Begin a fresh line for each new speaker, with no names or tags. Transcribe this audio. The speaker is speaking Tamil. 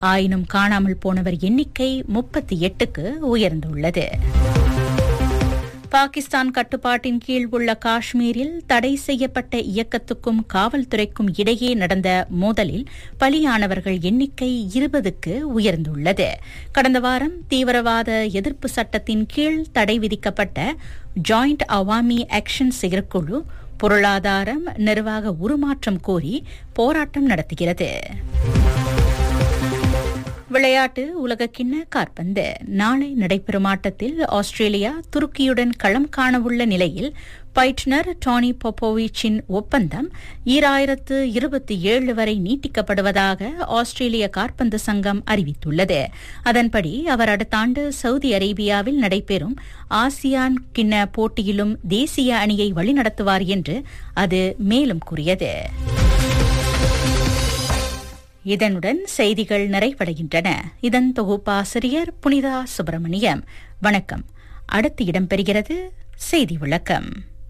ஆயினும் காணாமல் போனவர் எண்ணிக்கை முப்பத்தி எட்டுக்கு உயர்ந்துள்ளது பாகிஸ்தான் கட்டுப்பாட்டின் கீழ் உள்ள காஷ்மீரில் தடை செய்யப்பட்ட இயக்கத்துக்கும் காவல்துறைக்கும் இடையே நடந்த மோதலில் பலியானவர்கள் எண்ணிக்கை இருபதுக்கு உயர்ந்துள்ளது கடந்த வாரம் தீவிரவாத எதிர்ப்பு சட்டத்தின் கீழ் தடை விதிக்கப்பட்ட ஜாயிண்ட் அவாமி ஆக்ஷன் செயற்குழு பொருளாதாரம் நிர்வாக உருமாற்றம் கோரி போராட்டம் நடத்துகிறது விளையாட்டு உலகக்கிண்ண காற்பந்து நாளை நடைபெறும் ஆட்டத்தில் ஆஸ்திரேலியா துருக்கியுடன் களம் காணவுள்ள நிலையில் பயிற்றுநர் டானி பொப்போவிச்சின் ஒப்பந்தம் ஈராயிரத்து இருபத்தி ஏழு வரை நீட்டிக்கப்படுவதாக ஆஸ்திரேலிய காற்பந்து சங்கம் அறிவித்துள்ளது அதன்படி அவர் அடுத்த ஆண்டு சவுதி அரேபியாவில் நடைபெறும் ஆசியான் கிண்ண போட்டியிலும் தேசிய அணியை வழிநடத்துவார் என்று அது மேலும் கூறியது இதனுடன் செய்திகள் நிறைவடைகின்றன இதன் தொகுப்பாசிரியர் புனிதா சுப்பிரமணியம் வணக்கம் அடுத்து இடம்பெறுகிறது செய்தி விளக்கம்